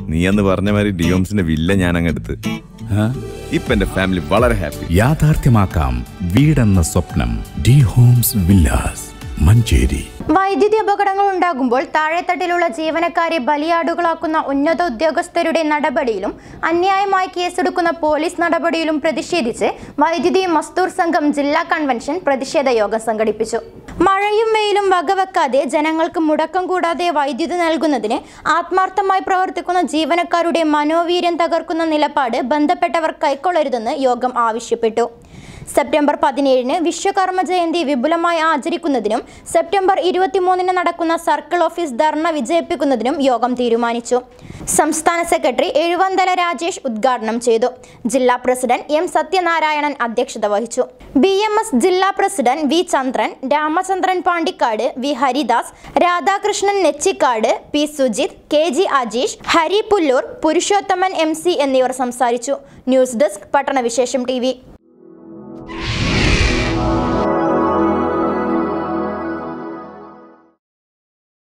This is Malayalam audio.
നീ അന്ന് പറഞ്ഞ മാതിരി ഡിയോംസിന്റെ വില്ല ഞാൻ അങ്ങ് എടുത്ത് ഇപ്പൊ എന്റെ ഫാമിലി വളരെ ഹാപ്പി യാഥാർത്ഥ്യമാക്കാം വീടെന്ന സ്വപ്നം ഡി ഹോംസ് വില്ലാസ് മഞ്ചേരി വൈദ്യുതി അപകടങ്ങൾ ഉണ്ടാകുമ്പോൾ താഴെത്തട്ടിലുള്ള ജീവനക്കാരെ ബലിയാടുകളാക്കുന്ന ഉന്നത ഉദ്യോഗസ്ഥരുടെ നടപടിയിലും അന്യായമായി കേസെടുക്കുന്ന പോലീസ് നടപടിയിലും പ്രതിഷേധിച്ച് വൈദ്യുതി മസ്തൂർ സംഘം ജില്ലാ കൺവെൻഷൻ പ്രതിഷേധ യോഗം സംഘടിപ്പിച്ചു മഴയും വെയിലും വകവെക്കാതെ ജനങ്ങൾക്ക് മുടക്കം കൂടാതെ വൈദ്യുതി നൽകുന്നതിന് ആത്മാർത്ഥമായി പ്രവർത്തിക്കുന്ന ജീവനക്കാരുടെ മനോവീര്യം തകർക്കുന്ന നിലപാട് ബന്ധപ്പെട്ടവർ കൈക്കൊള്ളരുതെന്ന് യോഗം ആവശ്യപ്പെട്ടു സെപ്റ്റംബർ പതിനേഴിന് വിശ്വകർമ്മ ജയന്തി വിപുലമായി ആചരിക്കുന്നതിനും സെപ്റ്റംബർ ഇരുപത്തിമൂന്നിന് നടക്കുന്ന സർക്കിൾ ഓഫീസ് ധർണ വിജയിപ്പിക്കുന്നതിനും യോഗം തീരുമാനിച്ചു സംസ്ഥാന സെക്രട്ടറി എഴുവന്തല രാജേഷ് ഉദ്ഘാടനം ചെയ്തു ജില്ലാ പ്രസിഡന്റ് എം സത്യനാരായണൻ അധ്യക്ഷത വഹിച്ചു ബി എം എസ് ജില്ലാ president V Chandran Ramachandran Pandikkad V Haridas Radhakrishnan Nechikkad P Sujith K G Ajeesh Hari Pulloor Purushothaman M C എന്നിവർ സംസാരിച്ചു ന്യൂസ് ഡെസ്ക് പട്ടണവിശേഷം ടി